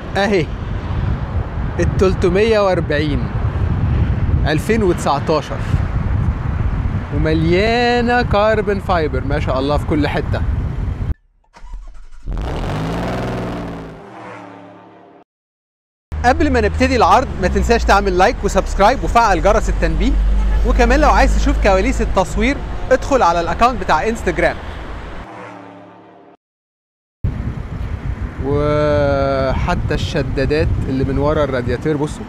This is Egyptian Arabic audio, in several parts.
اهي ال 340 2019 ومليانه كاربون فايبر ما شاء الله في كل حته قبل ما نبتدي العرض ما تنساش تعمل لايك وسبسكرايب وفعل جرس التنبيه وكمان لو عايز تشوف كواليس التصوير ادخل على الاكونت بتاع انستجرام وحتى الشدادات اللي من ورا الرادياتير بصوا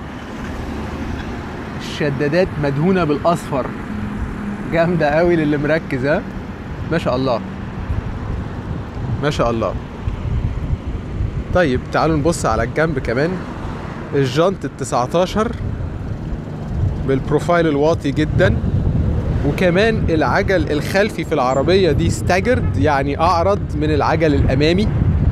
الشدادات مدهونه بالاصفر جامده قوي للي مركز ها ما شاء الله ما شاء الله طيب تعالوا نبص على الجنب كمان الجنط ال 19 بالبروفايل الواطي جدا وكمان العجل الخلفي في العربية دي ستاجرد يعني أعرض من العجل الأمامي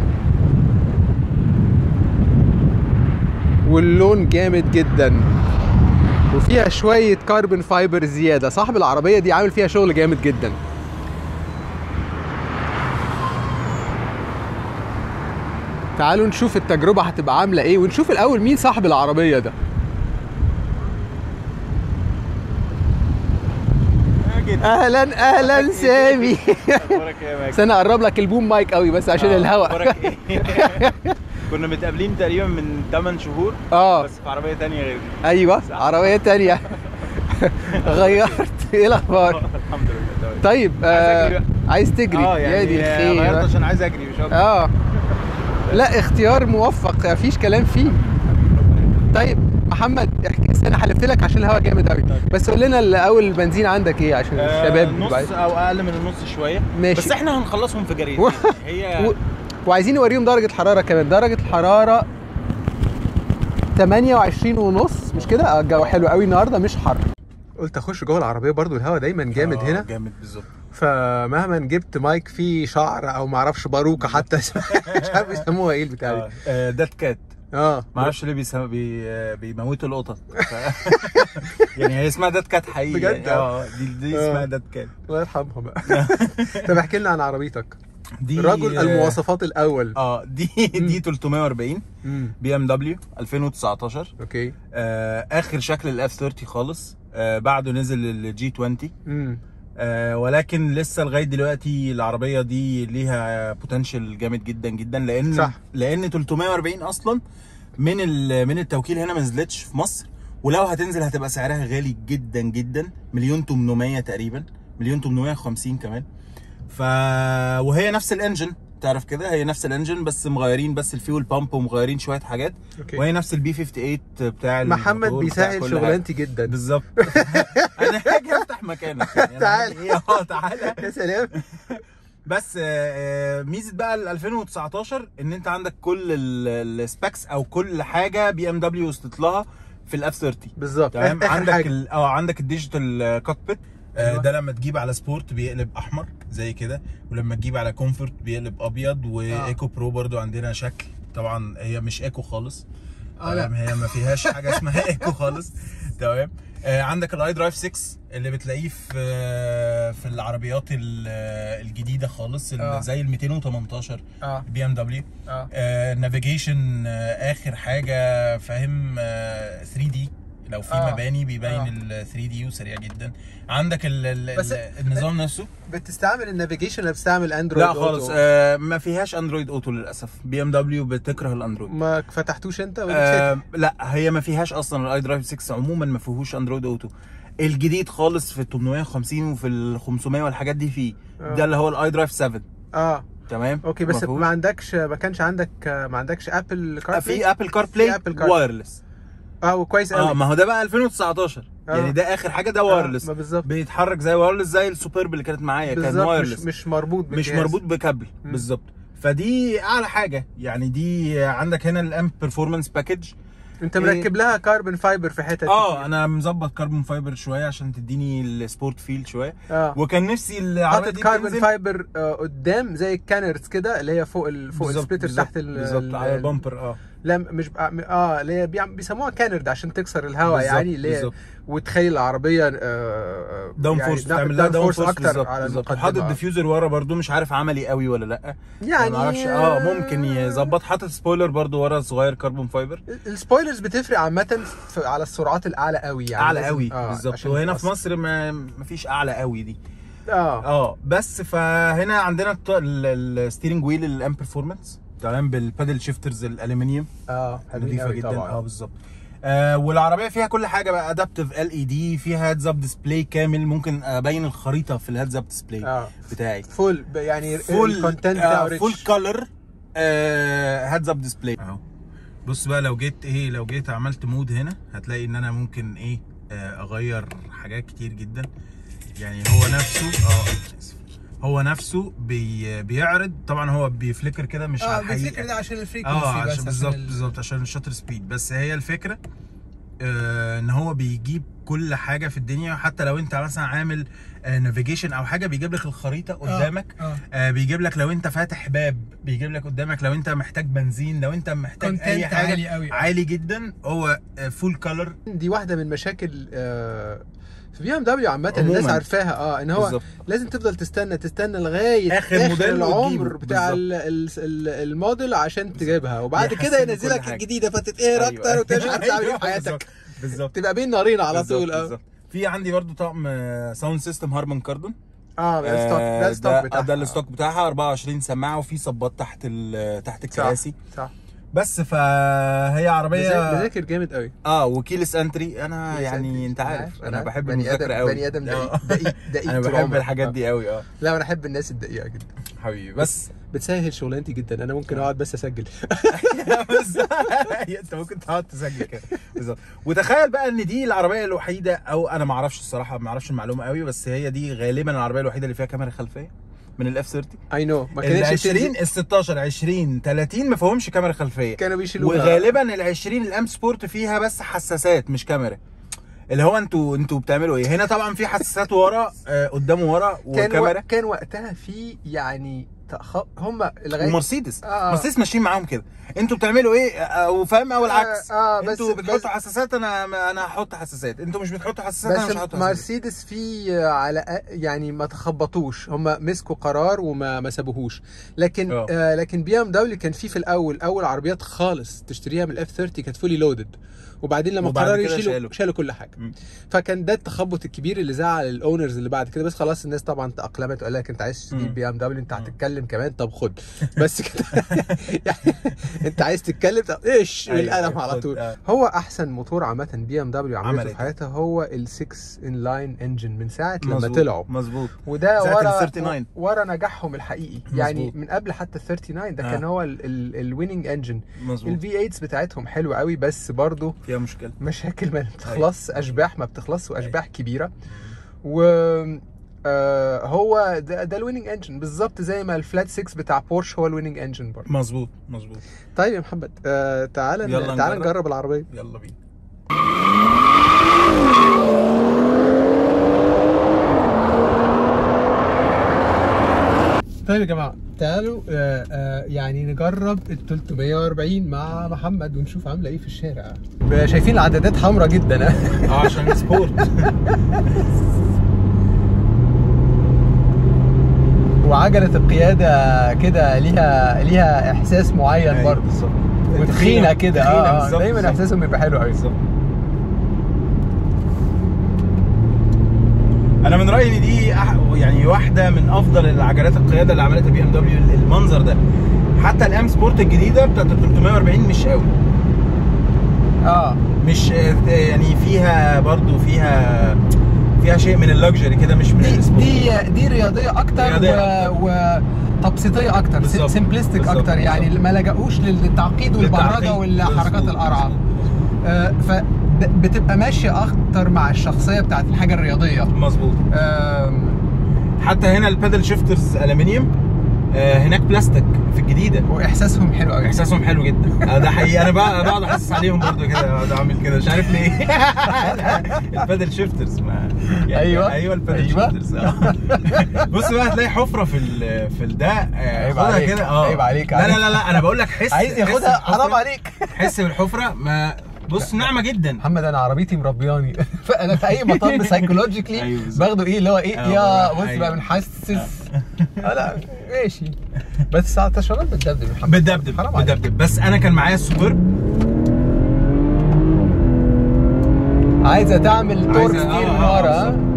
واللون جامد جدا وفيها شوية كاربون فايبر زيادة صاحب العربية دي عامل فيها شغل جامد جدا تعالوا نشوف التجربة هتبقى عاملة ايه ونشوف الأول مين صاحب العربية ده اهلا اهلا سامي اخبارك ايه يا ماجد؟ بس انا اقرب لك البوم مايك قوي بس عشان آه، الهواء اخبارك ايه؟ كنا متقابلين تقريبا من 8 شهور اه بس في عربيه تانية غير دي ايوه عربيه تانية غيرت ايه الاخبار الحمد لله تمام طيب آه أجري بقى. عايز تجري اه يا دي يعني غيرت الخير عشان عايز اجري مش اكتر اه لا اختيار موفق مفيش كلام فيه طيب محمد احكي بس انا حلفت لك عشان الهواء جامد قوي بس قول لنا الاول البنزين عندك ايه عشان آه، الشباب نص بعد- او اقل من النص شويه ماشي. بس احنا هنخلصهم في جريد و- هي و... وعايزين نوريهم درجة الحرارة كمان درجة الحرارة 28 ونص مش كده آه، الجو حلو قوي النهارده مش حر قلت اخش جوه العربيه برضو الهواء دايما جامد آه، هنا جامد بالظبط فمهما جبت مايك فيه شعر او معرفش باروكه حتى اسمها- مش عارف بيسموها ايه البتاع دي آه، آه، دات كات اه ما اعرفش ليه بيسم... بي... آه، بيموتوا القطط ف... يعني هي اسمها دات كات حقيقي بجد؟ يعني. اه دي, دي آه. اسمها دات كات الله يرحمها بقى طب احكي لنا عن عربيتك دي رجل آه، المواصفات الاول اه دي دي 340 امم بي ام دبليو 2019 اوكي آه اخر شكل الاف 30 خالص آه بعده نزل الجي 20 امم آه ولكن لسه لغايه دلوقتي العربيه دي ليها بوتنشال جامد جدا جدا لان صح. لان 340 اصلا من ال- من التوكيل هنا ما نزلتش في مصر ولو هتنزل هتبقى سعرها غالي جدا جدا مليون 800 تقريبا مليون 850 كمان ف وهي نفس الانجن تعرف كده هي نفس الانجن بس مغيرين بس الفيول بامب ومغيرين شويه حاجات اوكي وهي نفس البي 58 بتاع محمد الموتور بتاع بيسهل كل حاجة. شغلانتي جدا بالظبط انا هاجي افتح مكانك يعني أنا تعال. هاجي- اه تعالى يا سلام بس آه، آه، ميزه بقى ال 2019 ان انت عندك كل السبيكس او كل حاجه بي ام دبليو وصلت لها في الاف 30 بالظبط تمام آخر عندك حاجة. ال- اه عندك الديجيتال كوكبيت أيوة. ده لما تجيب على سبورت بيقلب احمر زي كده ولما تجيب على كومفورت بيقلب ابيض وايكو برو برضو عندنا شكل طبعا هي مش ايكو خالص آه، لا. تمام هي ما فيهاش حاجه اسمها ايكو خالص تمام آه عندك الاي درايف 6 اللي بتلاقيه في آه، في العربيات ال- آه، الجديده خالص ال- آه. زي ال 218 اه بي ام دبليو اه نافيجيشن اخر حاجه فاهم 3 دي لو في آه. مباني بيبين آه. ال 3 دي وسريع جدا عندك ال ال بس- ال النظام نفسه بتستعمل النافيجيشن ولا بتستعمل اندرويد لا خالص أوتو؟ آه ما فيهاش اندرويد اوتو للاسف بي ام دبليو بتكره الاندرويد ما فتحتوش انت ولا آه لا هي ما فيهاش اصلا الاي درايف 6 عموما ما فيهوش اندرويد اوتو الجديد خالص في ال 850 وفي ال 500 والحاجات دي فيه آه. ده اللي هو الاي درايف 7 اه تمام اوكي بس مفهوش؟ ما عندكش ما كانش عندك ما عندكش ابل كار في ابل كار في بلاي Apple CarPlay. وايرلس اه كويس قوي اه ما هو ده بقى 2019 آه. يعني ده اخر حاجه ده آه، وايرلس ما بالظبط بيتحرك زي وايرلس زي السوبرب اللي كانت معايا كان بالظبط مش, وايرلس مش مربوط مش بالجهاز. مربوط بكابل مم. بالظبط فدي اعلى حاجه يعني دي عندك هنا الام بيرفورمانس باكج انت إيه؟ مركب لها كاربون فايبر في حتت اه كتير. انا مظبط كربون فايبر شويه عشان تديني السبورت فيل شويه اه وكان نفسي العربيه حاطط دي كاربون تنزل فايبر آه قدام زي الكانرز كده اللي هي فوق ال... فوق بالظبط، السبليتر بالظبط، تحت ال... بالظبط ال- على البامبر اه لا مش بقى اه اللي هي بيعم- بيسموها كانرد عشان تكسر الهواء بالظبط، يعني اللي هي بالظبط. وتخلي العربيه آه داون يعني فورس دا- تعمل لها داون فورس اكتر بالظبط على بالظبط المقدمه وحاطط ديفيوزر ورا برضو مش عارف عملي قوي ولا لا يعني ما اعرفش اه ممكن يظبط حاطط سبويلر برضو ورا صغير كربون فايبر السبويلرز بتفرق عامه في- على السرعات الاعلى قوي يعني اعلى لازم- قوي آه، بالظبط عشان وهنا في تبقى- مصر ما مفيش اعلى قوي دي اه اه بس فهنا عندنا الستيرنج ويل الام برفورمانس تمام بالبادل شيفترز الالومنيوم اه حلوين نظيفه قوي جدا اه طبعا بالظبط آه والعربيه فيها كل حاجه بقى ادابتيف ال اي دي فيها هيدز اب ديسبلاي كامل ممكن ابين الخريطه في الهيدز اب ديسبلاي اه بتاعي فول يعني فول الكونتنت بتاعه فول rich. كولر هيدز اب ديسبلاي اهو بص بقى لو جيت ايه لو جيت عملت مود هنا هتلاقي ان انا ممكن ايه آه، اغير حاجات كتير جدا يعني هو نفسه اه آسف. هو نفسه بي بيعرض طبعا هو بيفليكر كده مش على الحقيقه عشان الفريكونسي اه عشان بالظبط بالظبط عشان الشاتر سبيد بس هي الفكره آه ان هو بيجيب كل حاجه في الدنيا حتى لو انت مثلا عامل نافيجيشن او حاجه بيجيب لك الخريطه قدامك اه آه بيجيب لك لو انت فاتح باب بيجيب لك قدامك لو انت محتاج بنزين لو انت محتاج اي Content حاجه عالي قوي. عالي جدا هو فول كولر دي واحده من مشاكل آه، في بي ام دبليو عامه الناس عموماً. عارفاها اه ان هو بالظبط. لازم تفضل تستنى تستنى لغايه آخر موديل العمر وتجيبه. بتاع بالظبط. ال- ال- ال- الموديل عشان تجيبها وبعد كده يحسنوا ينزلك كل حاجة. الجديده فتتقهر اكتر وانت مش عارف تعمل ايه في حياتك بالظبط تبقى بين نارين على بالظبط، طول اه بالظبط. في عندي برضو طقم ساوند سيستم هارمان كاردون اه ده الستوك ده الستوك ده, بتاعها ده الستوك بتاعها 24 سماعه وفي صبات تحت ال- تحت صح الكراسي صح بس فهي عربيه بذا- بذاكر جامد قوي اه وكيلس انتري انا Keyless يعني entry. انت عارف انا عارف. بحب بني المذاكره آدم- قوي بني ادم آه. دقيق دقيق دقيق انا طول بحب عمرك. الحاجات آه. دي قوي اه لا انا احب الناس الدقيقه جدا حبيبي بس بتسهل شغلانتي جدا انا ممكن اقعد بس اسجل بس انت ممكن تقعد تسجل كده بالظبط وتخيل بقى ان دي العربيه الوحيده او انا ما اعرفش الصراحه ما اعرفش المعلومه قوي بس هي دي غالبا العربيه الوحيده اللي فيها كاميرا خلفيه من الاف 30 اي نو ما ال كانتش 20 بتنزل- ال 16 20 30 ما فيهمش كاميرا خلفيه كانوا بيشيلوها وغالبا ال 20 الام سبورت فيها بس حساسات مش كاميرا اللي هو انتوا انتوا بتعملوا ايه هنا طبعا في حساسات ورا آه، قدام ورا كان وكاميرا و... كان وقتها في يعني تأخ... هم لغايه ومرسيدس آه. مرسيدس ماشيين معاهم كده انتوا بتعملوا ايه آه، وفاهم او العكس آه، آه، بس- انتوا بس- بتحطوا حساسات انا انا هحط حساسات انتوا مش بتحطوا حساسات انا مش بس هحط حساسات مرسيدس في على أ- يعني ما تخبطوش هم مسكوا قرار وما ما سابوهوش لكن آه. آه لكن بي ام دبليو كان في في الاول اول عربيات خالص تشتريها من الاف 30 كانت فولي لودد وبعدين لما وبعد قرروا كده يشيلوا شالوا. شالوا كل حاجه مم. فكان ده التخبط الكبير اللي زعل الاونرز اللي بعد كده بس خلاص الناس طبعا تاقلمت وقال لك انت عايز تجيب مم. بي ام دبليو انت هتتكلم كمان طب خد بس كده يعني انت عايز تتكلم طب ايش أيوة، بالقلم أيوة، على خد. طول آه. هو احسن موتور عامه بي ام دبليو عملته عملت. في حياتها هو ال 6 ان لاين انجن من ساعه لما مظبوط، طلعوا مظبوط وده ساعة ال ورا 39. ورا نجاحهم الحقيقي يعني مظبوط. من قبل حتى ال 39 ده آه. كان هو الويننج انجن مظبوط الفي 8 بتاعتهم حلوه قوي بس برضه فيها مشكله مشاكل ما بتخلص اشباح ما بتخلص واشباح كبيره و آه هو ده, ده الويننج انجن بالظبط زي ما الفلات 6 بتاع بورش هو الويننج انجن برضه مظبوط مظبوط طيب يا محمد آه تعالى يلا تعالى نجرب. نجرب العربيه يلا بينا طيب يا جماعه تعالوا آه آه يعني نجرب ال 340 مع محمد ونشوف عامله ايه في الشارع شايفين العدادات حمراء جدا اه عشان سبورت وعجله القياده كده ليها ليها احساس معين أيوة، برضه بالظبط وتخينه كده تخينة اه آه، بالظبط، دايما بالظبط. احساسهم بيبقى حلو قوي بالظبط انا من رايي ان دي أح... يعني واحده من افضل العجلات القياده اللي عملتها بي ام دبليو المنظر ده حتى الام سبورت الجديده بتاعت ال 340 مش قوي اه مش آه، يعني فيها برضو فيها فيها شيء من اللكجري كده مش من دي السبورت دي دي رياضيه اكتر رياضية و... وتبسيطيه اكتر بالظبط. سمبلستيك بالظبط. اكتر يعني بالظبط. ما لجأوش للتعقيد والبهرجه للتعقيد. والحركات مظبوط، القرعه مظبوط، آه فبتبقى ماشيه اكتر مع الشخصيه بتاعت الحاجه الرياضيه مظبوط آم، حتى هنا البادل شيفترز الومنيوم آه هناك بلاستيك في الجديده واحساسهم حلو قوي احساسهم حلو جدا آه، ده حقيقي انا بقى بقعد احسس عليهم برضو كده بقعد اعمل كده مش عارف ليه البادل شيفترز ما يعني أيوة. ايوه البادل أيوة. شيفترز آه. بص بقى هتلاقي حفره في ال في ده آه، عيب خدها عليك. كده اه عيب عليك. لا لا لا لا انا بقول لك حس عايز حس ياخدها بالحفرة. حرام عليك حس بالحفره ما بص ناعمه جدا محمد انا عربيتي مربياني فانا في اي مطب سايكولوجيكلي أيوة بالظبط. باخده ايه اللي هو ايه آه، يا بص أيوة. بقى بنحسس آه، لا ماشي بس ساعة التشرب بتدبدب يا محمد بتدبدب حرام عليك. بتدبدب بس انا كان معايا السوبر عايزه تعمل تور عايزة- ستيل آه، من آه، ورا بالظبط. ها؟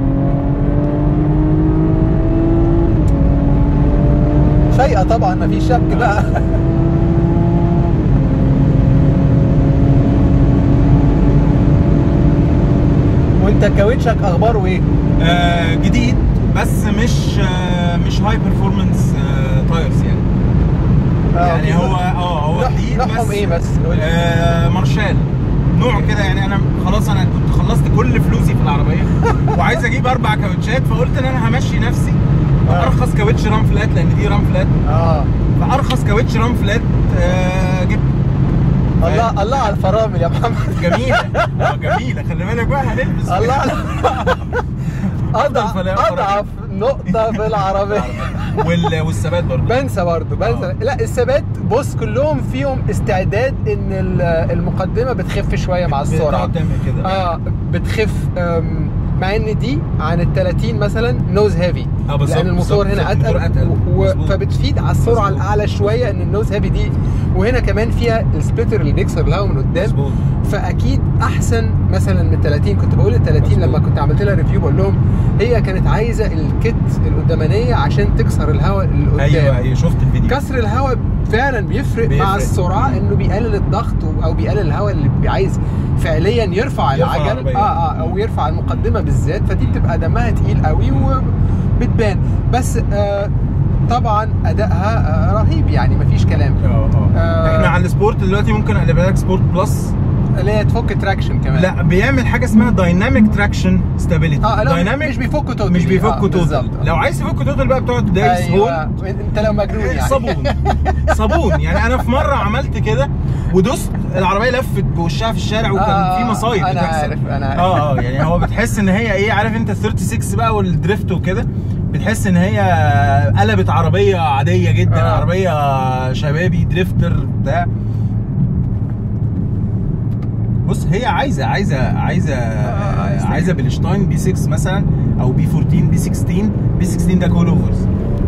فايقه طبعا مفيش شك بقى وانت كاوتشك اخباره ايه؟ آه جديد بس مش آه مش هاي بيرفورمانس تايرز يعني يعني هو اه هو نوع- جديد نوعهم بس ايه بس؟ قول لي. آه مارشال نوع كده يعني انا خلاص انا كنت خلصت كل فلوسي في العربيه وعايز اجيب اربع كاوتشات فقلت ان انا همشي نفسي آه. ارخص كاوتش رام فلات لان دي رام فلات اه فارخص كاوتش رام فلات آه جبت الله الله على الفرامل يا محمد جميله اه جميله خلي بالك بقى هنلبس الله على اضعف فلا- اضعف نقطة في العربية وال... والثبات برضه بنسى برضه بنسى آه. لا الثبات بص كلهم فيهم استعداد ان ال- المقدمة بتخف شوية مع السرعة بتقعد تعمل كده اه بتخف أم، مع ان دي عن ال 30 مثلا نوز هيفي اه بالظبط، لان الموتور بالظبط، هنا الموتور اتقل أتقل. و... مظبوط. فبتفيد على السرعه مظبوط. الاعلى شويه ان النوز هيفي دي وهنا كمان فيها السبليتر اللي بيكسر الهواء من قدام مظبوط فاكيد احسن مثلا من 30 كنت بقول ال 30 مظبوط. لما كنت عملت لها ريفيو بقول لهم هي كانت عايزه الكت القدامانيه عشان تكسر الهواء اللي قدام ايوه ايوه شفت الفيديو كسر الهواء فعلا بيفرق, بيفرق. مع السرعه انه بيقلل الضغط او بيقلل الهواء اللي بي- عايز فعليا يرفع يرفع العجل العربية. اه اه او يرفع المقدمه بالذات فدي بتبقى دمها تقيل قوي وبتبان بس آه طبعا ادائها آه رهيب يعني مفيش كلام اه آه. اه احنا على السبورت دلوقتي ممكن اقلبها لك سبورت بلس اللي هي تفك تراكشن كمان لا بيعمل حاجه اسمها دايناميك تراكشن ستابيليتي اه لا مش بيفك توتال مش بيفك آه توتال بالظبط. لو عايز تفك توتال بقى بتقعد دايس ايوه هون انت لو مجنون يعني صابون صابون يعني انا في مره عملت كده ودوست العربيه لفت بوشها في الشارع وكان آه، في مصايب انا بتحصل. عارف انا عارف اه اه يعني هو بتحس ان هي ايه عارف انت ال 36 بقى والدريفت وكده بتحس ان هي قلبت عربيه عاديه جدا آه. آه. عربيه شبابي دريفتر بتاع بص هي عايزه عايزه عايزه آه، عايزة. عايزه بلشتاين بي 6 مثلا او بي 14 بي 16 بي 16 ده كول اوفرز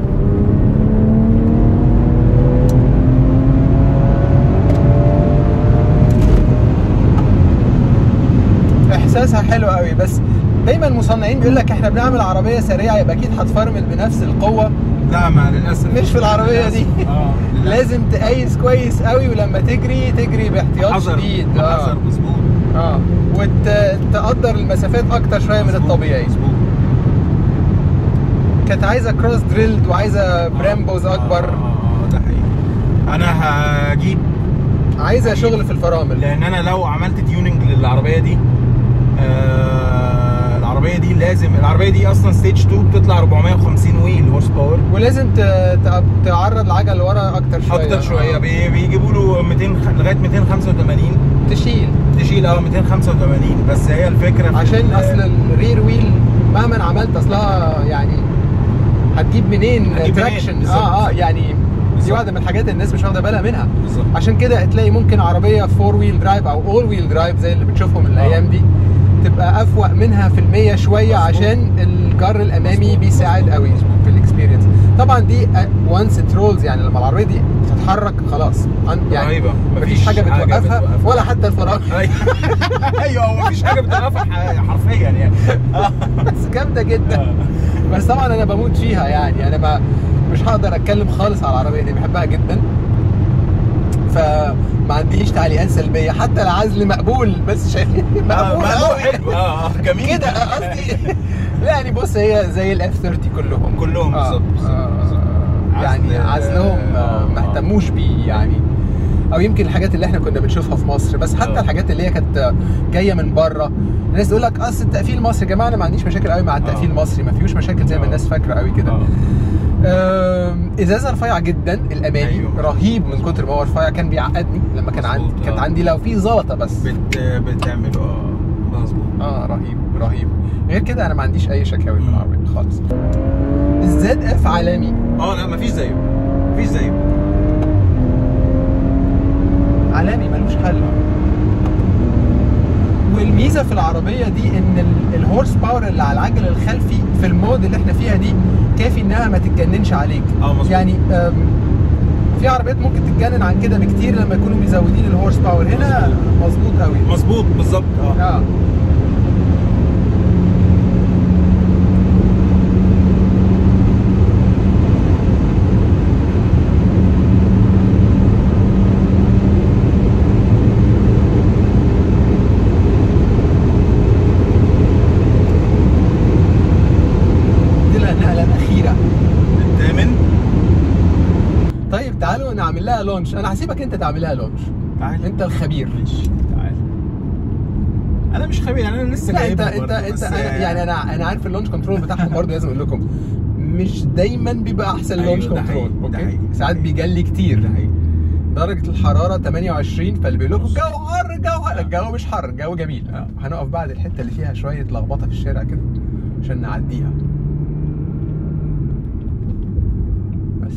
احساسها حلو قوي بس دايما المصنعين بيقول لك احنا بنعمل عربيه سريعه يبقى اكيد هتفرمل بنفس القوه لا ما للاسف مش في العربية دي. اه للأسف. لازم تقيس كويس قوي ولما تجري تجري باحتياط حذر شديد حذر اه مظبوط اه وتقدر المسافات اكتر شويه من مظبوط، الطبيعي مظبوط كانت عايزه كروس دريلد وعايزه برامبوز اكبر اه آه، ده حقيقي انا هجيب عايزه شغل في الفرامل لان انا لو عملت تيوننج للعربيه دي آه العربيه دي لازم العربيه دي اصلا ستيج 2 بتطلع 450 ويل هورس باور ولازم ت- ت- تعرض العجل لورا اكتر شويه اكتر شويه آه. بي- بيجيبوا له 200 خ- لغايه 285 تشيل تشيل اه 285 بس هي الفكره في عشان ال- اصل الرير ويل مهما عملت اصلها يعني هتجيب منين هتجيب منين؟ تراكشن بالظبط. اه اه يعني دي بالظبط. واحده من الحاجات الناس مش واخده بالها منها بالظبط عشان كده هتلاقي ممكن عربيه فور ويل درايف او اول ويل درايف زي اللي بتشوفهم الايام دي تبقى افوق منها في المية شويه مظبوط. عشان الجر الامامي مظبوط. بيساعد مظبوط. قوي مظبوط. في الاكسبيرينس طبعا دي وانس ترولز يعني لما العربيه دي تتحرك خلاص عن- يعني رهيبة. مفيش حاجه بتوقفها بتوقفها. ولا حتى الفراغ ايوه ايوه هو مفيش حاجه بتوقفها ح- حرفيا يعني آه. بس جامده جدا بس طبعا انا بموت فيها يعني انا ما مش هقدر اتكلم خالص على العربيه دي بحبها جدا فما عنديش تعليقات سلبيه حتى العزل مقبول بس شايفين آه، مقبول مقبول قوي. حلو اه آه، جميل كده قصدي لا يعني بص هي زي الاف 30 كلهم كلهم آه، بالظبط بالظبط، آه، بالظبط. يعني عزل- عزلهم آه، آه، ما آه. اهتموش بيه يعني او يمكن الحاجات اللي احنا كنا بنشوفها في مصر بس حتى آه. الحاجات اللي هي كانت جايه من بره الناس تقول لك اصل التقفيل المصري يا جماعه انا ما عنديش مشاكل قوي مع التقفيل آه. المصري ما فيهوش مشاكل زي ما آه. الناس فاكره قوي كده آه. آم، ازازه رفيعه جدا الامامي أيوة. رهيب من كتر ما هو رفيع كان بيعقدني لما كان عندي مظبوط، كانت آه. عندي لو في زلطه بس بت بتعمل اه مظبوط اه رهيب رهيب غير كده انا ما عنديش اي شكاوي في مم. العربيه خالص الزد اف عالمي اه لا مفيش زيه مفيش زيه عالمي ملوش حل والميزه في العربيه دي ان ال- الهورس باور اللي على العجل الخلفي في المود اللي احنا فيها دي كافي انها ما تتجننش عليك اه مظبوط يعني أم، في عربيات ممكن تتجنن عن كده بكتير لما يكونوا مزودين الهورس باور هنا مظبوط قوي مظبوط بالظبط اه اه دي النقله الاخيره الثامن طيب تعالوا نعمل لها لونش انا هسيبك انت تعمل لها لونش تعال انت الخبير ماشي تعال انا مش خبير يعني انا لسه لا انت جايبها انت برضه، انت بس أنا يعني انا انا عارف اللونش كنترول بتاعهم برضه لازم اقول لكم مش دايما بيبقى احسن أيوة، لونش ده كنترول حقيقي، ده اوكي حقيقي، ده ساعات حقيقي. بيجلي كتير ده حقيقي. درجة الحرارة 28 فاللي بيقول لكم بص. الجو حر الجو حر آه. الجو مش حر الجو جميل آه. هنقف بعد الحتة اللي فيها شوية لخبطة في الشارع كده عشان نعديها بس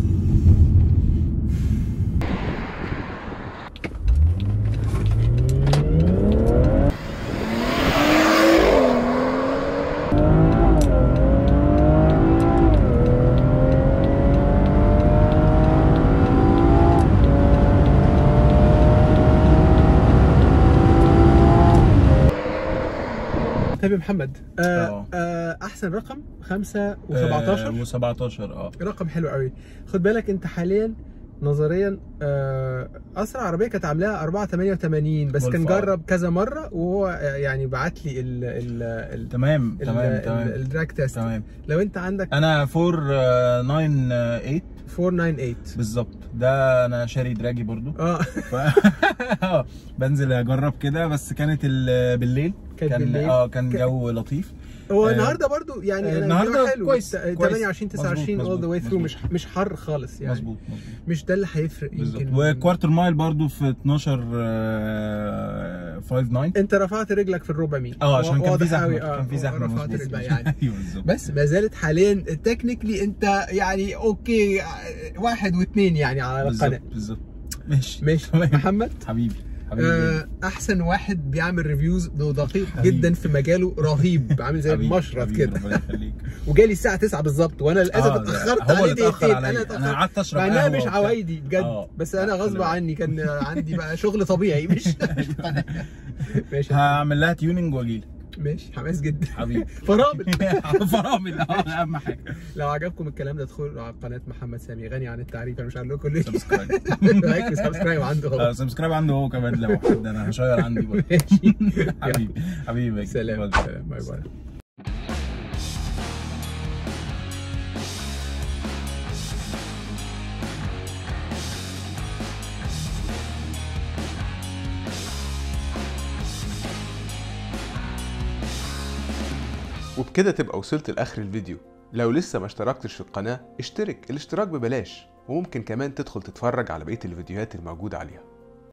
طيب يا محمد آه اه. آه احسن رقم 5 و17 و17 اه رقم حلو قوي خد بالك انت حاليا نظريا آه، اسرع عربيه كانت عاملاها 488 بس كان جولف آر. جرب كذا مره وهو آه، يعني بعت لي ال ال ال تمام ال- تمام ال- تمام الدراج تيست تمام لو انت عندك انا 498 498 بالظبط ده انا شاري دراجي برضو اه ف... آه، بنزل اجرب كده بس كانت ال- بالليل كانت كان بالليل. اه كان ك- جو لطيف هو آه، النهارده برضو يعني آه، أنا النهاردة بيبقى حلو كويس، ت- كويس. 28 29 مظبوط، all the way مظبوط، through مش مش حر خالص يعني مظبوط مظبوط مش ده اللي هيفرق بالظبط يمكن وكوارتر مايل برضو في 12 آه، 59 انت رفعت رجلك في الربع ميل اه عشان كان في واضح زحمه قوي، اه كان في زحمه رفعت مظبوط رجلك يعني ايوه بالظبط بس ما زالت حاليا تكنيكلي انت يعني اوكي واحد واثنين يعني على القناه بالظبط بالظبط ماشي ماشي تمام. محمد حبيبي حبيبي آه احسن واحد بيعمل ريفيوز دقيق حبيبي. جدا في مجاله رهيب عامل زي حبيبي، المشرط حبيبي، كده ربنا يخليك وجالي الساعه 9 بالظبط وانا للاسف آه، اتاخرت هو عليه اللي اتأخر دقيقتين عليا. انا انا اتاخرت قعدت اشرب مع انها قهوة مش وبتاع. عوايدي بجد آه، بس انا لا، غصب لا. عني كان عندي بقى شغل طبيعي مش مش قناة. ماشي هعمل لها تيوننج واجيلك ماشي حماس جدا حبيبي فرامل فرامل اه اهم حاجه لو عجبكم الكلام ده ادخلوا على قناه محمد سامي غني عن التعريف انا مش هقول لكم ليه سبسكرايب لايك وسبسكرايب عنده هو آه، سبسكرايب عنده هو كمان لو حد انا هشير عندي برضه ماشي حبيبي حبيبي سلام باي. سلام باي باي وبكده تبقى وصلت لاخر الفيديو لو لسه ما اشتركتش في القناة اشترك الاشتراك ببلاش وممكن كمان تدخل تتفرج على بقية الفيديوهات الموجودة عليها